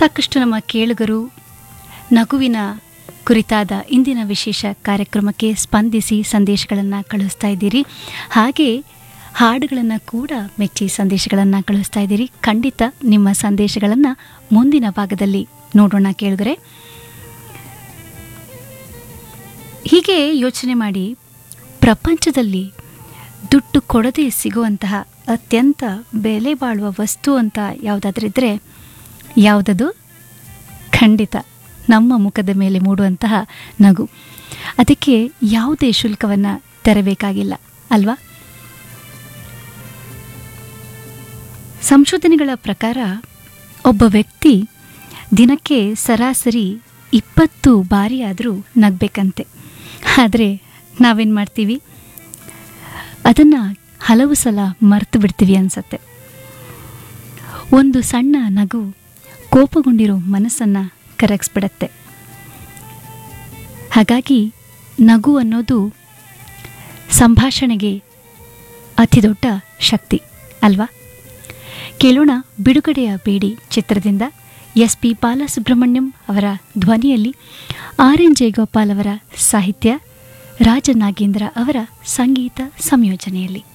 ಸಾಕಷ್ಟು ನಮ್ಮ ಕೇಳುಗರು ನಗುವಿನ ಕುರಿತಾದ ಇಂದಿನ ವಿಶೇಷ ಕಾರ್ಯಕ್ರಮಕ್ಕೆ ಸ್ಪಂದಿಸಿ ಸಂದೇಶಗಳನ್ನು ಕಳಿಸ್ತಾ ಇದ್ದೀರಿ ಹಾಗೆ ಹಾಡುಗಳನ್ನು ಕೂಡ ಮೆಚ್ಚಿ ಸಂದೇಶಗಳನ್ನು ಕಳಿಸ್ತಾ ಇದ್ದೀರಿ ಖಂಡಿತ ನಿಮ್ಮ ಸಂದೇಶಗಳನ್ನು ಮುಂದಿನ ಭಾಗದಲ್ಲಿ ನೋಡೋಣ ಕೇಳಿದರೆ ಹೀಗೆ ಯೋಚನೆ ಮಾಡಿ ಪ್ರಪಂಚದಲ್ಲಿ ದುಡ್ಡು ಕೊಡದೆ ಸಿಗುವಂತಹ ಅತ್ಯಂತ ಬೆಲೆ ಬಾಳುವ ವಸ್ತು ಅಂತ ಯಾವುದಾದ್ರಿದ್ರೆ ಯಾವುದದು ಖಂಡಿತ ನಮ್ಮ ಮುಖದ ಮೇಲೆ ಮೂಡುವಂತಹ ನಗು ಅದಕ್ಕೆ ಯಾವುದೇ ಶುಲ್ಕವನ್ನು ತೆರಬೇಕಾಗಿಲ್ಲ ಅಲ್ವಾ ಸಂಶೋಧನೆಗಳ ಪ್ರಕಾರ ಒಬ್ಬ ವ್ಯಕ್ತಿ ದಿನಕ್ಕೆ ಸರಾಸರಿ ಇಪ್ಪತ್ತು ಬಾರಿ ಆದರೂ ನಗಬೇಕಂತೆ ಆದರೆ ನಾವೇನು ಮಾಡ್ತೀವಿ ಅದನ್ನು ಹಲವು ಸಲ ಮರೆತು ಬಿಡ್ತೀವಿ ಅನ್ಸತ್ತೆ ಒಂದು ಸಣ್ಣ ನಗು ಕೋಪಗೊಂಡಿರೋ ಮನಸ್ಸನ್ನು ಕರಗಿಸ್ಬಿಡತ್ತೆ ಹಾಗಾಗಿ ನಗು ಅನ್ನೋದು ಸಂಭಾಷಣೆಗೆ ಅತಿ ದೊಡ್ಡ ಶಕ್ತಿ ಅಲ್ವಾ ಕೇಳೋಣ ಬಿಡುಗಡೆಯ ಬೇಡಿ ಚಿತ್ರದಿಂದ ಎಸ್ ಪಿ ಬಾಲಸುಬ್ರಹ್ಮಣ್ಯಂ ಅವರ ಧ್ವನಿಯಲ್ಲಿ ಆರ್ ಎನ್ ಜಯಗೋಪಾಲ್ ಅವರ ಸಾಹಿತ್ಯ ರಾಜನಾಗೇಂದ್ರ ಅವರ ಸಂಗೀತ ಸಂಯೋಜನೆಯಲ್ಲಿ